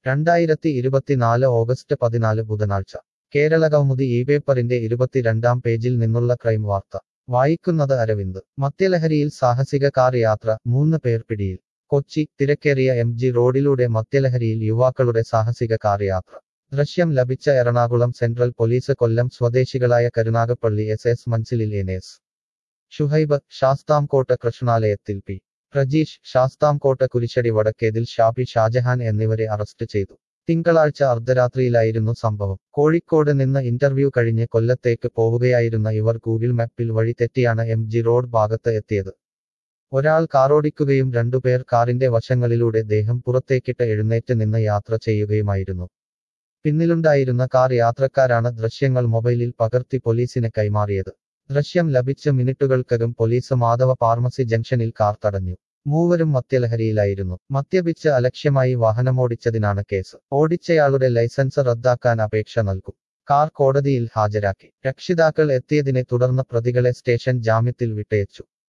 രണ്ടായിരത്തി ഇരുപത്തിനാല് ഓഗസ്റ്റ് പതിനാല് ബുധനാഴ്ച കേരളകൗമുദി ഈ പേപ്പറിന്റെ ഇരുപത്തിരണ്ടാം പേജിൽ നിന്നുള്ള ക്രൈം വാർത്ത വായിക്കുന്നത് അരവിന്ദ് മദ്യലഹരിയിൽ സാഹസിക കാർ യാത്ര മൂന്ന് പേർ പിടിയിൽ കൊച്ചി തിരക്കേറിയ എം ജി റോഡിലൂടെ മദ്യലഹരിയിൽ യുവാക്കളുടെ സാഹസിക കാർ യാത്ര ദൃശ്യം ലഭിച്ച എറണാകുളം സെൻട്രൽ പോലീസ് കൊല്ലം സ്വദേശികളായ കരുനാഗപ്പള്ളി എസ് എസ് മൻസിലിൽ എനേസ് ഷുഹൈബ് ശാസ്താംകോട്ട് കൃഷ്ണാലയത്തിൽ പി പ്രജീഷ് ശാസ്താംകോട്ട് കുരിശടി വടക്കേതിൽ ഷാഫി ഷാജഹാൻ എന്നിവരെ അറസ്റ്റ് ചെയ്തു തിങ്കളാഴ്ച അർദ്ധരാത്രിയിലായിരുന്നു സംഭവം കോഴിക്കോട് നിന്ന് ഇന്റർവ്യൂ കഴിഞ്ഞ് കൊല്ലത്തേക്ക് പോവുകയായിരുന്ന ഇവർ ഗൂഗിൾ മാപ്പിൽ വഴി തെറ്റിയാണ് എം ജി റോഡ് ഭാഗത്ത് എത്തിയത് ഒരാൾ കാറോടിക്കുകയും രണ്ടുപേർ കാറിന്റെ വശങ്ങളിലൂടെ ദേഹം പുറത്തേക്കിട്ട് എഴുന്നേറ്റ് നിന്ന് യാത്ര ചെയ്യുകയുമായിരുന്നു പിന്നിലുണ്ടായിരുന്ന കാർ യാത്രക്കാരാണ് ദൃശ്യങ്ങൾ മൊബൈലിൽ പകർത്തി പോലീസിന് കൈമാറിയത് ദൃശ്യം ലഭിച്ച മിനിറ്റുകൾക്കകം പോലീസ് മാധവ ഫാർമസി ജംഗ്ഷനിൽ കാർ തടഞ്ഞു മൂവരും മദ്യലഹരിയിലായിരുന്നു മദ്യപിച്ച് അലക്ഷ്യമായി വാഹനമോടിച്ചതിനാണ് കേസ് ഓടിച്ചയാളുടെ ലൈസൻസ് റദ്ദാക്കാൻ അപേക്ഷ നൽകും കാർ കോടതിയിൽ ഹാജരാക്കി രക്ഷിതാക്കൾ എത്തിയതിനെ തുടർന്ന് പ്രതികളെ സ്റ്റേഷൻ ജാമ്യത്തിൽ വിട്ടയച്ചു